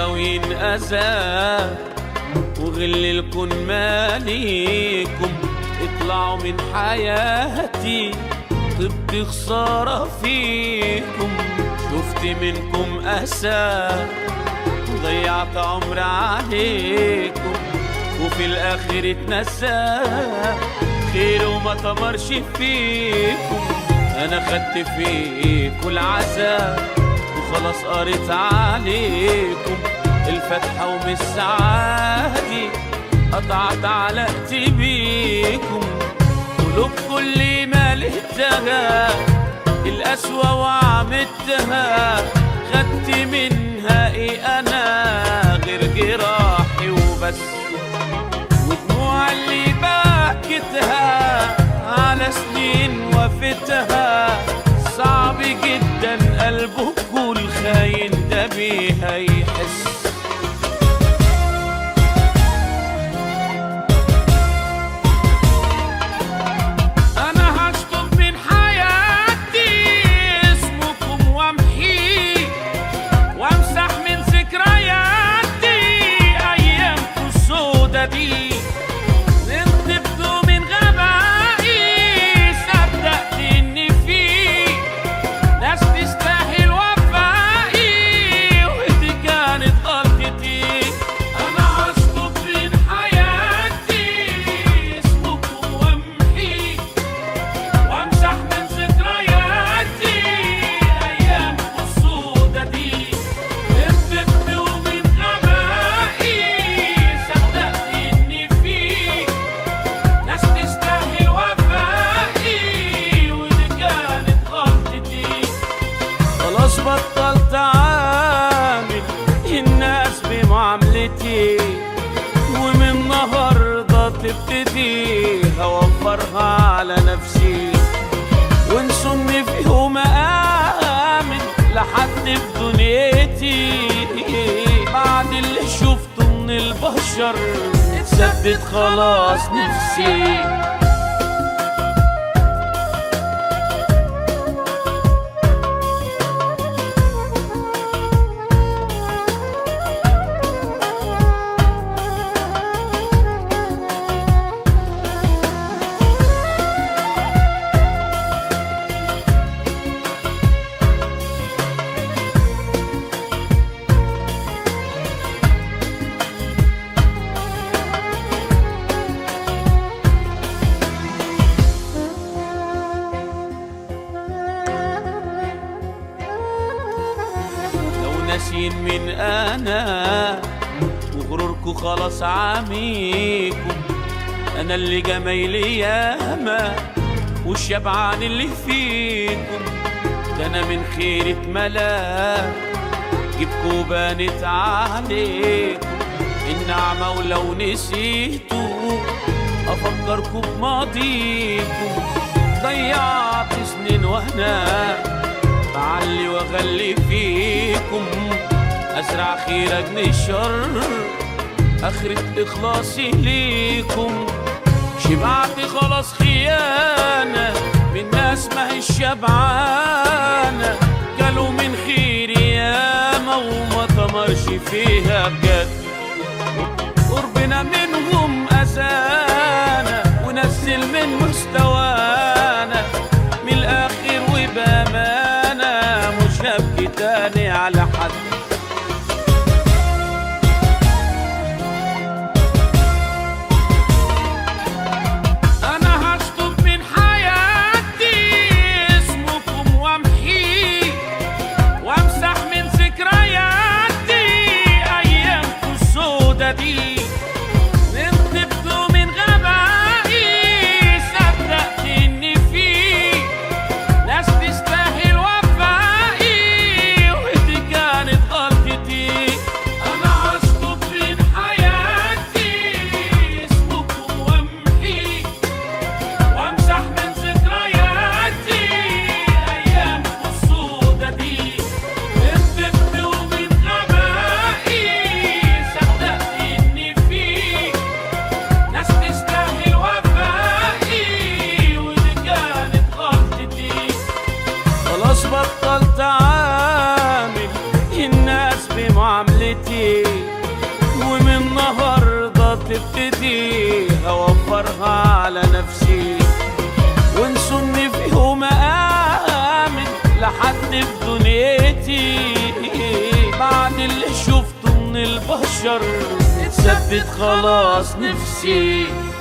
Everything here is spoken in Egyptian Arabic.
غاوين أذى وغل الكون ماليكم اطلعوا من حياتي طبت خسارة فيكم شفت منكم أسى ضيعت عمر عليكم وفي الآخر اتنسى خير وما تمرش فيكم أنا خدت فيكم العذاب وخلاص قريت عليكم الفتحة ومن السعادة قطعت علاقتي بيكم قلوب كل ما لقيتها القسوة وعملتها خدت منها ايه انا غير جراحي وبس ودموع اللي بكتها على سنين وفتها صعب جدا قلبكوا الخاين ده بيها يحس انا هشطب من حياتي اسمكم وامحيه وامسح من ذكرياتي ايامكم السودا دي نطبتوا من غبائي صدقت ان في ناس تستاهل وفائي ودي كانت غلطتي انا هشطب من حياتي اسمكم وامحيه وامسح من ذكرياتي ايام السودة دي ارتبت ومن غبائي صدقت ان في ناس تستاهل وفائي ودي كانت غلطتي خلاص بطلت اعامل الناس بمعاملتي ومن النهارده تبتدي اوفرها على نفسي وانسوني في يوم امن لحد في دنيتي بعد اللي شفته من البشر اتثبت خلاص نفسي لو ناسين من انا وغروركم خلاص عميكم انا اللي جمايلي ياما والشبعان اللي فيكم ده انا من خيرة ملاك جبكوا بانت عليكم النعمة ولو نسيتوا افكركم بماضيكم ضيعت سنين وانا بعلي واغلي فيكم ازرع خير اجني الشر اخرة اخلاصي ليكم شبعت خلاص خيانة من ناس ما هي شبعانة قالوا من خير ياما وما تمرش فيها بجد قربنا منهم أذانا ونزل من مستوانا من الآخر وبأمانة مش هبكي تاني على حد أنا هشطب من حياتي اسمكم وامحيه وامسح من ذكرياتي ايامكم السودا دي نطبتوا من غبائي صدقت ان في ناس تستاهل وفائي فرحتي ومن النهارده تبتدي اوفرها على نفسي وانسوا اني في يوم امن لحد في دنيتي بعد اللي شفته من البشر اتثبت خلاص نفسي